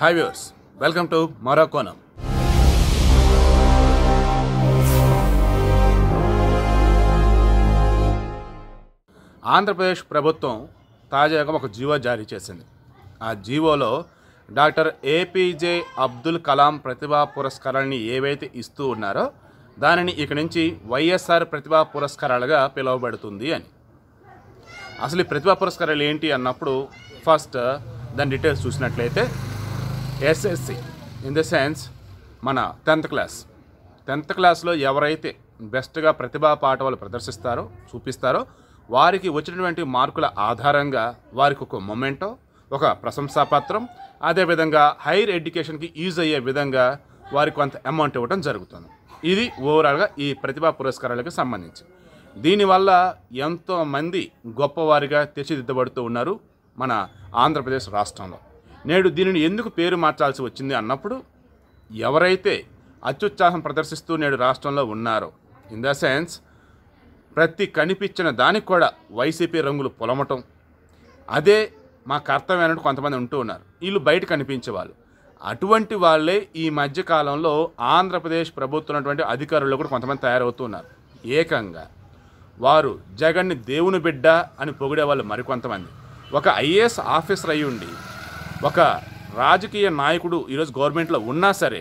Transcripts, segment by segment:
hi viewers welcome to మరో కోణం ఆంధ్రప్రదేశ్ ప్రభుత్వం తాజాగా ఒక జీవో జారీ చేసింది ఆ జీవోలో డాక్టర్ ఏపీజే అబ్దుల్ కలాం ప్రతిభా పురస్కారాన్ని ఏవైతే ఇస్తూ ఉన్నారో దానిని ఇక నుంచి వైఎస్ఆర్ ప్రతిభా పురస్కారాలుగా పిలువబడుతుంది అని అసలు ఈ ప్రతిభా పురస్కారాలు ఏంటి అన్నప్పుడు ఫస్ట్ దాని డీటెయిల్స్ చూసినట్లయితే ఎస్ఎస్సి ఇన్ ద సెన్స్ మన టెన్త్ క్లాస్ టెన్త్ క్లాస్లో ఎవరైతే బెస్ట్గా ప్రతిభా పాఠవాలు ప్రదర్శిస్తారో చూపిస్తారో వారికి వచ్చినటువంటి మార్కుల ఆధారంగా వారికి ఒక మొమెంటో ఒక ప్రశంసాపత్రం అదేవిధంగా హైయర్ ఎడ్యుకేషన్కి యూజ్ అయ్యే విధంగా వారికి కొంత అమౌంట్ ఇవ్వడం జరుగుతుంది ఇది ఓవరాల్గా ఈ ప్రతిభా పురస్కారాలకు సంబంధించి దీనివల్ల ఎంతోమంది గొప్పవారిగా తీర్చిదిద్దబడుతూ ఉన్నారు మన ఆంధ్రప్రదేశ్ రాష్ట్రంలో నేడు దీనిని ఎందుకు పేరు మార్చాల్సి వచ్చింది అన్నప్పుడు ఎవరైతే అత్యుత్సాహం ప్రదర్శిస్తూ నేడు రాష్ట్రంలో ఉన్నారో ఇన్ ద సెన్స్ ప్రతి కనిపించిన దానికి కూడా వైసీపీ రంగులు పొలమటం అదే మా కర్తవ్యం అన్నట్టు కొంతమంది ఉంటూ ఉన్నారు వీళ్ళు బయట కనిపించే వాళ్ళు అటువంటి వాళ్ళే ఈ మధ్య కాలంలో ఆంధ్రప్రదేశ్ ప్రభుత్వం ఉన్నటువంటి అధికారులు కూడా కొంతమంది తయారవుతున్నారు ఏకంగా వారు జగన్ని దేవుని బిడ్డ అని పొగిడే వాళ్ళు మరికొంతమంది ఒక ఐఏఎస్ ఆఫీసర్ అయి ఉండి ఒక రాజకీయ నాయకుడు ఈరోజు గవర్నమెంట్లో ఉన్నా సరే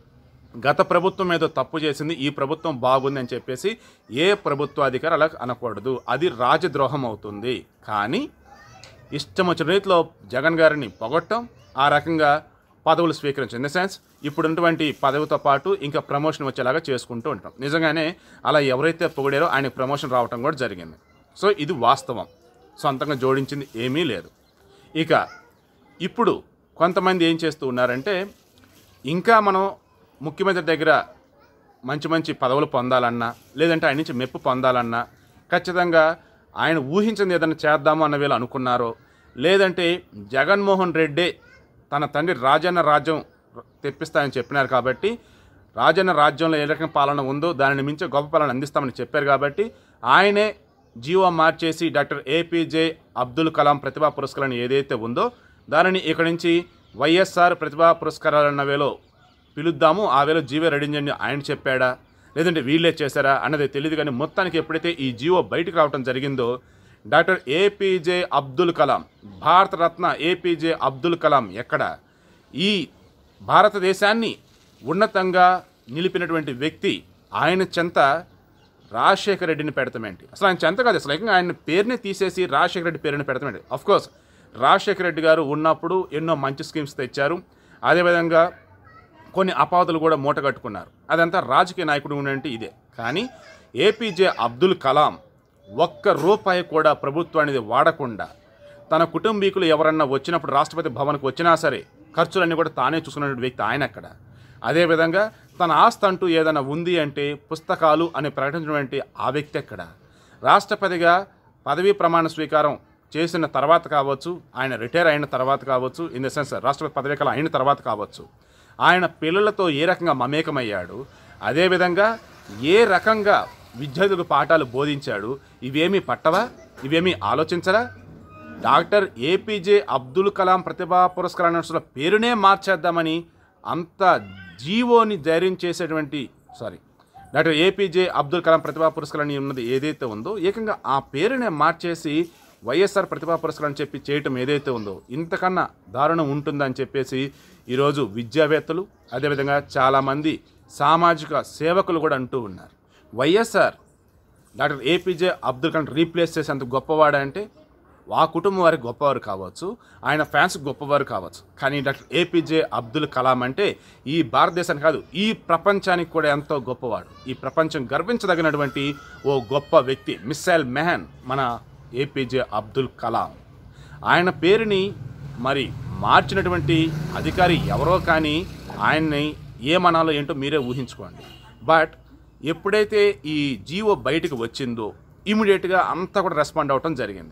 గత ప్రభుత్వం ఏదో తప్పు చేసింది ఈ ప్రభుత్వం బాగుంది అని చెప్పేసి ఏ ప్రభుత్వాధికారి అలా అనకూడదు అది రాజద్రోహం అవుతుంది కానీ ఇష్టం వచ్చిన రీతిలో జగన్ గారిని పొగట్టం ఆ రకంగా పదవులు స్వీకరించడం ఇన్ ద సెన్స్ ఇప్పుడున్నటువంటి పదవితో పాటు ఇంకా ప్రమోషన్ వచ్చేలాగా చేసుకుంటూ ఉంటాం నిజంగానే అలా ఎవరైతే పొగిడారో ఆయనకు ప్రమోషన్ రావటం కూడా జరిగింది సో ఇది వాస్తవం సొంతంగా జోడించింది ఏమీ లేదు ఇక ఇప్పుడు కొంతమంది ఏం చేస్తూ ఉన్నారంటే ఇంకా మనం ముఖ్యమంత్రి దగ్గర మంచి మంచి పదవులు పొందాలన్నా లేదంటే ఆయన నుంచి మెప్పు పొందాలన్నా ఖచ్చితంగా ఆయన ఊహించింది ఏదైనా చేద్దాము అన్న వీళ్ళు అనుకున్నారో లేదంటే జగన్మోహన్ రెడ్డే తన తండ్రి రాజన్న రాజ్యం తెప్పిస్తానని చెప్పినారు కాబట్టి రాజన్న రాజ్యంలో ఏ రకం పాలన ఉందో దానిని మించి గొప్ప పాలన అందిస్తామని చెప్పారు కాబట్టి ఆయనే జీవో మార్చేసి డాక్టర్ ఏపీజే అబ్దుల్ కలాం ప్రతిభా పురస్కారం ఏదైతే ఉందో దానిని ఇక్కడి నుంచి వైఎస్ఆర్ ప్రతిభా పురస్కారాలు అన్న వేలో పిలుద్దాము ఆ వేళ జీవో రెడీ చేయండి ఆయన చెప్పాడా లేదంటే వీళ్ళే చేశారా అన్నది తెలియదు కానీ మొత్తానికి ఎప్పుడైతే ఈ జీవో బయటకు రావడం జరిగిందో డాక్టర్ ఏపీజే అబ్దుల్ కలాం భారతరత్న ఏపీజే అబ్దుల్ కలాం ఎక్కడ ఈ భారతదేశాన్ని ఉన్నతంగా నిలిపినటువంటి వ్యక్తి ఆయన చెంత రాజశేఖర రెడ్డిని పెడతామేంటి అసలు ఆయన చెంత కాదు అసలు ఏకంగా ఆయన పేరుని తీసేసి రాజశేఖర రెడ్డి పేరుని పెడతామేంటి అఫ్ కోర్స్ రాజశేఖర రెడ్డి గారు ఉన్నప్పుడు ఎన్నో మంచి స్కీమ్స్ తెచ్చారు అదేవిధంగా కొన్ని అపాధులు కూడా మూట కట్టుకున్నారు అదంతా రాజకీయ నాయకుడు ఉన్నట్టు ఇదే కానీ ఏపీజే అబ్దుల్ కలాం ఒక్క రూపాయి కూడా ప్రభుత్వానికి వాడకుండా తన కుటుంబీకులు ఎవరన్నా వచ్చినప్పుడు రాష్ట్రపతి భవన్కి వచ్చినా సరే ఖర్చులన్నీ కూడా తానే చూసుకున్న వ్యక్తి ఆయన అక్కడ అదేవిధంగా తన ఆస్తి అంటూ ఏదైనా ఉంది అంటే పుస్తకాలు అని ప్రకటించినటువంటి ఆ వ్యక్తి ఎక్కడ రాష్ట్రపతిగా పదవీ ప్రమాణ స్వీకారం చేసిన తర్వాత కావచ్చు ఆయన రిటైర్ అయిన తర్వాత కావచ్చు ఇన్ ద సెన్స్ రాష్ట్రపతి పదవీ కాలం అయిన తర్వాత కావచ్చు ఆయన పిల్లలతో ఏ రకంగా మమేకమయ్యాడు అదేవిధంగా ఏ రకంగా విద్యార్థులకు పాఠాలు బోధించాడు ఇవేమీ పట్టవా ఇవేమీ ఆలోచించరా డాక్టర్ ఏపీజే అబ్దుల్ కలాం ప్రతిభా పురస్కారాల పేరునే మార్చేద్దామని అంత జీవోని ధైర్యం చేసేటువంటి సారీ డాక్టర్ ఏపీజే అబ్దుల్ కలాం ప్రతిభా పురస్కారాన్ని ఉన్నది ఏదైతే ఉందో ఏకంగా ఆ పేరునే మార్చేసి వైఎస్ఆర్ ప్రతిభా పురస్కారం అని చెప్పి చేయటం ఏదైతే ఉందో ఇంతకన్నా దారుణం ఉంటుందని చెప్పేసి ఈరోజు విద్యావేత్తలు అదేవిధంగా చాలామంది సామాజిక సేవకులు కూడా అంటూ ఉన్నారు వైఎస్ఆర్ డాక్టర్ ఏపీజే అబ్దుల్ కలాం రీప్లేస్ చేసేంత గొప్పవాడు అంటే ఆ కుటుంబం వారికి గొప్పవారు కావచ్చు ఆయన ఫ్యాన్స్ గొప్పవారు కావచ్చు కానీ డాక్టర్ ఏపీజే అబ్దుల్ కలాం అంటే ఈ భారతదేశానికి కాదు ఈ ప్రపంచానికి కూడా ఎంతో గొప్పవాడు ఈ ప్రపంచం గర్వించదగినటువంటి ఓ గొప్ప వ్యక్తి మిస్సైల్ మెహన్ మన ఏపీజే అబ్దుల్ కలాం ఆయన పేరుని మరి మార్చినటువంటి అధికారి ఎవరో కానీ ఆయన్ని ఏమనాలో ఏంటో మీరే ఊహించుకోండి బట్ ఎప్పుడైతే ఈ జీవో బయటకు వచ్చిందో ఇమీడియట్గా అంతా కూడా రెస్పాండ్ అవ్వటం జరిగింది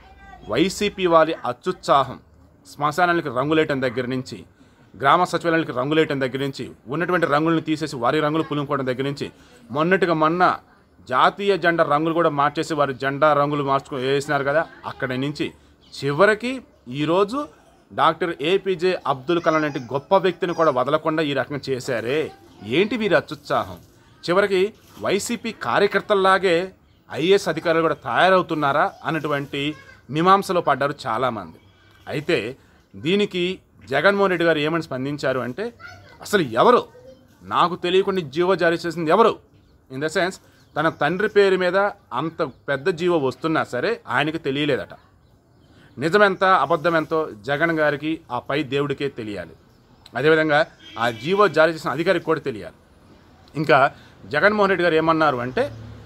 వైసీపీ వారి అత్యుత్సాహం శ్మశానానికి రంగులేయటం దగ్గర నుంచి గ్రామ సచివాలయానికి రంగులేయటం దగ్గర నుంచి ఉన్నటువంటి రంగులను తీసేసి వారి రంగులు పులుముకోవడం దగ్గర నుంచి మొన్నటిగా మొన్న జాతీయ జెండా రంగులు కూడా మార్చేసి వారి జెండా రంగులు మార్చుకో వేసినారు కదా అక్కడి నుంచి చివరికి ఈరోజు డాక్టర్ ఏపీజే అబ్దుల్ కలాం లాంటి గొప్ప వ్యక్తిని కూడా వదలకుండా ఈ రకంగా చేశారే ఏంటి వీరి అత్యుత్సాహం చివరికి వైసీపీ కార్యకర్తల్లాగే ఐఏఎస్ అధికారులు కూడా తయారవుతున్నారా అన్నటువంటి మీమాంసలో పడ్డారు చాలామంది అయితే దీనికి జగన్మోహన్ రెడ్డి గారు ఏమని స్పందించారు అంటే అసలు ఎవరు నాకు తెలియకుండా జీవో జారీ చేసింది ఎవరు ఇన్ ద సెన్స్ తన తండ్రి పేరు మీద అంత పెద్ద జీవో వస్తున్నా సరే ఆయనకి తెలియలేదట నిజమెంత అబద్ధమెంతో జగన్ గారికి ఆ పై దేవుడికే తెలియాలి అదేవిధంగా ఆ జీవో జారీ చేసిన అధికారికి కూడా తెలియాలి ఇంకా జగన్మోహన్ రెడ్డి గారు ఏమన్నారు అంటే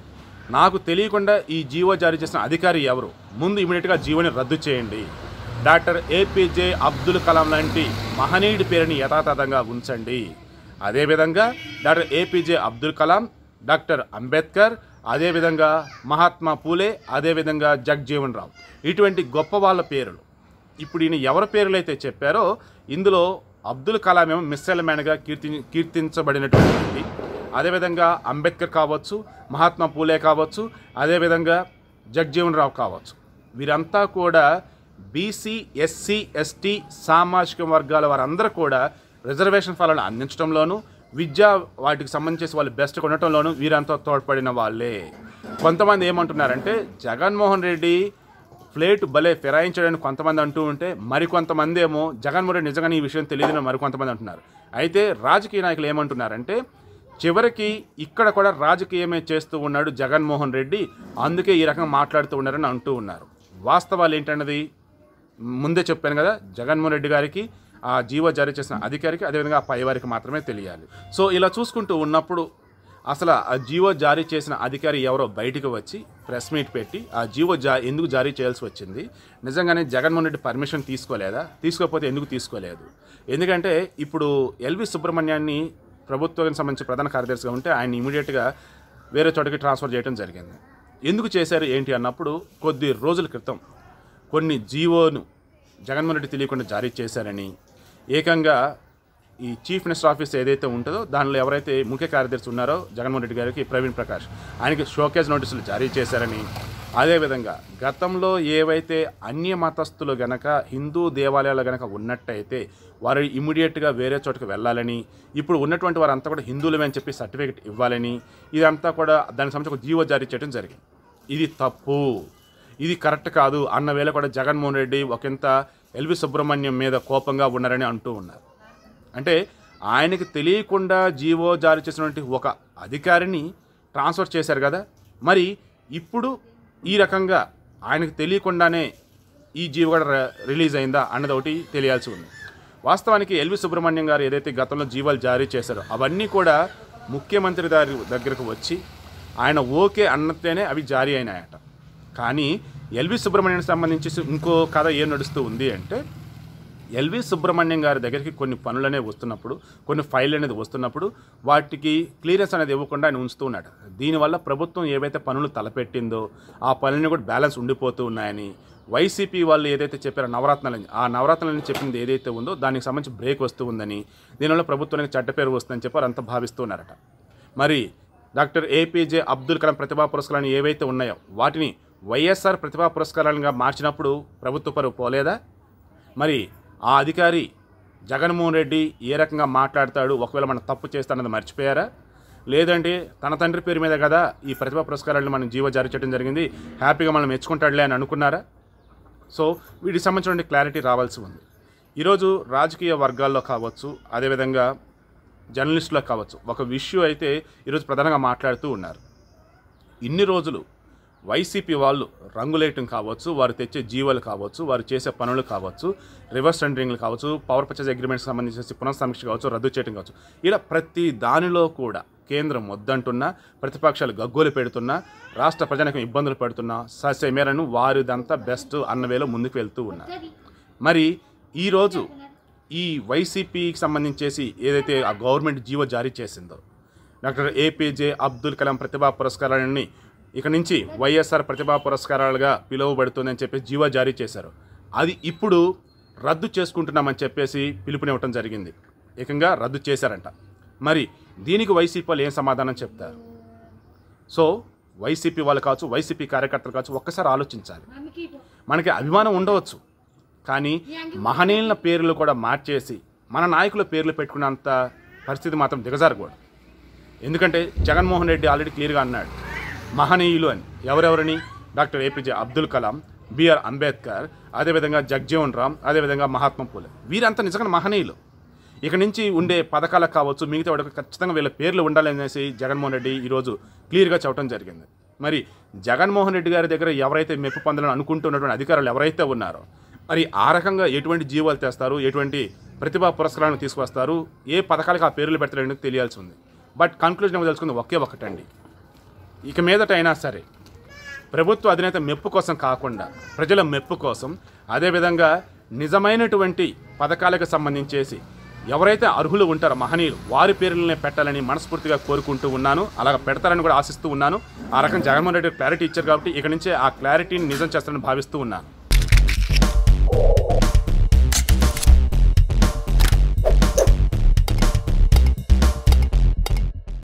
నాకు తెలియకుండా ఈ జీవో జారీ చేసిన అధికారి ఎవరు ముందు ఇమీడియట్గా జీవోని రద్దు చేయండి డాక్టర్ ఏపీజే అబ్దుల్ కలాం లాంటి మహనీయుడి పేరుని యథాతథంగా ఉంచండి అదేవిధంగా డాక్టర్ ఏపీజే అబ్దుల్ కలాం డాక్టర్ అంబేద్కర్ అదేవిధంగా మహాత్మా పూలే అదేవిధంగా జగ్జీవన్ రావు ఇటువంటి గొప్ప వాళ్ళ పేర్లు ఇప్పుడు ఈయన ఎవరి పేర్లు అయితే చెప్పారో ఇందులో అబ్దుల్ కలాం ఏమో మిస్సైల్ మ్యాన్గా కీర్తి కీర్తించబడినటువంటి వ్యక్తి అదేవిధంగా అంబేద్కర్ కావచ్చు మహాత్మా పూలే కావచ్చు అదేవిధంగా జగ్జీవన్ రావు కావచ్చు వీరంతా కూడా బీసీ ఎస్సీ ఎస్టీ సామాజిక వర్గాల వారందరూ కూడా రిజర్వేషన్ ఫలాలను అందించడంలోనూ విద్య వాటికి సంబంధించి వాళ్ళు బెస్ట్ కొనటంలోనూ వీరంతా తోడ్పడిన వాళ్ళే కొంతమంది ఏమంటున్నారంటే జగన్మోహన్ రెడ్డి ప్లేట్ భలే ఫిరాయించడానికి కొంతమంది అంటూ ఉంటే మరికొంతమంది ఏమో జగన్మోహన్ రెడ్డి నిజంగా ఈ విషయం తెలియదని మరికొంతమంది అంటున్నారు అయితే రాజకీయ నాయకులు ఏమంటున్నారంటే చివరికి ఇక్కడ కూడా రాజకీయమే చేస్తూ ఉన్నాడు జగన్మోహన్ రెడ్డి అందుకే ఈ రకంగా మాట్లాడుతూ ఉన్నారని అంటూ ఉన్నారు వాస్తవాలు ఏంటన్నది ముందే చెప్పాను కదా జగన్మోహన్ రెడ్డి గారికి ఆ జీవో జారీ చేసిన అధికారికి అదేవిధంగా ఆ పైవారికి మాత్రమే తెలియాలి సో ఇలా చూసుకుంటూ ఉన్నప్పుడు అసలు ఆ జీవో జారీ చేసిన అధికారి ఎవరో బయటికి వచ్చి ప్రెస్ మీట్ పెట్టి ఆ జీవో జా ఎందుకు జారీ చేయాల్సి వచ్చింది నిజంగానే జగన్మోహన్ రెడ్డి పర్మిషన్ తీసుకోలేదా తీసుకోకపోతే ఎందుకు తీసుకోలేదు ఎందుకంటే ఇప్పుడు ఎల్వి సుబ్రహ్మణ్యాన్ని ప్రభుత్వానికి సంబంధించి ప్రధాన కార్యదర్శిగా ఉంటే ఆయన ఇమీడియట్గా వేరే చోటకి ట్రాన్స్ఫర్ చేయడం జరిగింది ఎందుకు చేశారు ఏంటి అన్నప్పుడు కొద్ది రోజుల క్రితం కొన్ని జీవోను జగన్మోహన్ రెడ్డి తెలియకుండా జారీ చేశారని ఏకంగా ఈ చీఫ్ మినిస్టర్ ఆఫీస్ ఏదైతే ఉంటుందో దానిలో ఎవరైతే ముఖ్య కార్యదర్శి ఉన్నారో జగన్మోహన్ రెడ్డి గారికి ప్రవీణ్ ప్రకాష్ ఆయనకి షోకేజ్ నోటీసులు జారీ చేశారని అదేవిధంగా గతంలో ఏవైతే అన్య మతస్థులు గనక హిందూ దేవాలయాలు గనక ఉన్నట్టయితే వారు ఇమీడియట్గా వేరే చోటుకు వెళ్ళాలని ఇప్పుడు ఉన్నటువంటి వారంతా కూడా హిందువులమే అని చెప్పి సర్టిఫికేట్ ఇవ్వాలని ఇదంతా కూడా దానికి సంబంధించి ఒక జీవో జారీ చేయడం జరిగింది ఇది తప్పు ఇది కరెక్ట్ కాదు అన్న వేళ కూడా జగన్మోహన్ రెడ్డి ఒకంత ఎల్వి సుబ్రహ్మణ్యం మీద కోపంగా ఉన్నారని అంటూ ఉన్నారు అంటే ఆయనకి తెలియకుండా జీవో జారీ చేసినటువంటి ఒక అధికారిని ట్రాన్స్ఫర్ చేశారు కదా మరి ఇప్పుడు ఈ రకంగా ఆయనకు తెలియకుండానే ఈ జీవో కూడా ర- రిలీజ్ అయిందా అన్నది ఒకటి తెలియాల్సి ఉంది వాస్తవానికి ఎల్వి సుబ్రహ్మణ్యం గారు ఏదైతే గతంలో జీవోలు జారీ చేశారో అవన్నీ కూడా ముఖ్యమంత్రి గారి దగ్గరకు వచ్చి ఆయన ఓకే అన్నతేనే అవి జారీ అయినాయట కానీ ఎల్వి సుబ్రహ్మణ్యానికి సంబంధించి ఇంకో కథ ఏం నడుస్తూ ఉంది అంటే ఎల్వి సుబ్రహ్మణ్యం గారి దగ్గరికి కొన్ని పనులు అనేవి వస్తున్నప్పుడు కొన్ని ఫైల్ అనేది వస్తున్నప్పుడు వాటికి క్లియరెన్స్ అనేది ఇవ్వకుండా ఆయన ఉంచుతూ ఉన్నాడు దీనివల్ల ప్రభుత్వం ఏవైతే పనులు తలపెట్టిందో ఆ పనులని కూడా బ్యాలెన్స్ ఉండిపోతూ ఉన్నాయని వైసీపీ వాళ్ళు ఏదైతే చెప్పారో నవరత్నాలని ఆ నవరత్నాలని చెప్పింది ఏదైతే ఉందో దానికి సంబంధించి బ్రేక్ వస్తూ ఉందని దీనివల్ల ప్రభుత్వానికి చెడ్డ పేరు వస్తుందని చెప్పి వారంతా భావిస్తున్నారట మరి డాక్టర్ ఏపీజే అబ్దుల్ కలాం ప్రతిభా పురస్కారాలు ఏవైతే ఉన్నాయో వాటిని వైఎస్ఆర్ ప్రతిభా పురస్కారాలుగా మార్చినప్పుడు ప్రభుత్వ పరువు పోలేదా మరి ఆ అధికారి జగన్మోహన్ రెడ్డి ఏ రకంగా మాట్లాడతాడు ఒకవేళ మనం తప్పు చేస్తానన్నది మర్చిపోయారా లేదంటే తన తండ్రి పేరు మీద కదా ఈ ప్రతిభా పురస్కారాలను మనం జీవో జారీ చేయడం జరిగింది హ్యాపీగా మనం మెచ్చుకుంటాడులే అని అనుకున్నారా సో వీటికి సంబంధించిన క్లారిటీ రావాల్సి ఉంది ఈరోజు రాజకీయ వర్గాల్లో కావచ్చు అదేవిధంగా జర్నలిస్టులో కావచ్చు ఒక ఇష్యూ అయితే ఈరోజు ప్రధానంగా మాట్లాడుతూ ఉన్నారు ఇన్ని రోజులు వైసీపీ వాళ్ళు రంగులేయటం కావచ్చు వారు తెచ్చే జీవోలు కావచ్చు వారు చేసే పనులు కావచ్చు రివర్స్ టెండరింగ్లు కావచ్చు పవర్ పర్చేజ్ అగ్రిమెంట్స్ సంబంధించి పునఃసమీక్ష కావచ్చు రద్దు చేయడం కావచ్చు ఇలా ప్రతి దానిలో కూడా కేంద్రం వద్దంటున్నా ప్రతిపక్షాలు గగ్గోలు పెడుతున్నా రాష్ట్ర ప్రజలకు ఇబ్బందులు పెడుతున్నా సస్య మేరను వారిదంతా బెస్ట్ అన్న వేలో ముందుకు వెళ్తూ ఉన్నారు మరి ఈరోజు ఈ వైసీపీకి సంబంధించేసి ఏదైతే ఆ గవర్నమెంట్ జీవో జారీ చేసిందో డాక్టర్ ఏపీజే అబ్దుల్ కలాం ప్రతిభా పురస్కారాలని ఇక నుంచి వైఎస్ఆర్ ప్రతిభా పురస్కారాలుగా పిలువబడుతుందని చెప్పి జీవో జారీ చేశారు అది ఇప్పుడు రద్దు చేసుకుంటున్నామని చెప్పేసి పిలుపునివ్వటం జరిగింది ఏకంగా రద్దు చేశారంట మరి దీనికి వైసీపీ వాళ్ళు ఏం సమాధానం చెప్తారు సో వైసీపీ వాళ్ళు కావచ్చు వైసీపీ కార్యకర్తలు కావచ్చు ఒక్కసారి ఆలోచించాలి మనకి అభిమానం ఉండవచ్చు కానీ మహనీయుల పేర్లు కూడా మార్చేసి మన నాయకుల పేర్లు పెట్టుకున్నంత పరిస్థితి మాత్రం దిగజారకూడదు ఎందుకంటే జగన్మోహన్ రెడ్డి ఆల్రెడీ క్లియర్గా అన్నాడు మహనీయులు అని ఎవరెవరని డాక్టర్ ఏపీజే అబ్దుల్ కలాం బిఆర్ అంబేద్కర్ అదేవిధంగా జగ్జీవన్ రామ్ అదేవిధంగా మహాత్మా పూలే వీరంతా నిజంగా మహనీయులు ఇక నుంచి ఉండే పథకాలకు కావచ్చు మిగతా వాడికి ఖచ్చితంగా వీళ్ళ పేర్లు ఉండాలనేసి జగన్మోహన్ రెడ్డి ఈరోజు క్లియర్గా చెప్పడం జరిగింది మరి జగన్మోహన్ రెడ్డి గారి దగ్గర ఎవరైతే మెప్పు పొందాలని అనుకుంటున్నటువంటి అధికారులు ఎవరైతే ఉన్నారో మరి ఆ రకంగా ఎటువంటి జీవాలు తెస్తారు ఎటువంటి ప్రతిభా పురస్కారాలను తీసుకొస్తారు ఏ పథకాలకు ఆ పేర్లు పెడతారని తెలియాల్సి ఉంది బట్ కన్క్లూజన్ తెలుసుకుంది ఒకే ఒకటండి ఇక మీదట అయినా సరే ప్రభుత్వ అధినేత మెప్పు కోసం కాకుండా ప్రజల మెప్పు కోసం అదేవిధంగా నిజమైనటువంటి పథకాలకు సంబంధించేసి ఎవరైతే అర్హులు ఉంటారో మహనీయులు వారి పేర్లనే పెట్టాలని మనస్ఫూర్తిగా కోరుకుంటూ ఉన్నాను అలాగ పెడతారని కూడా ఆశిస్తూ ఉన్నాను ఆ రకం జగన్మోహన్ రెడ్డి క్లారిటీ ఇచ్చారు కాబట్టి ఇక నుంచే ఆ క్లారిటీని నిజం చేస్తారని భావిస్తూ ఉన్నాను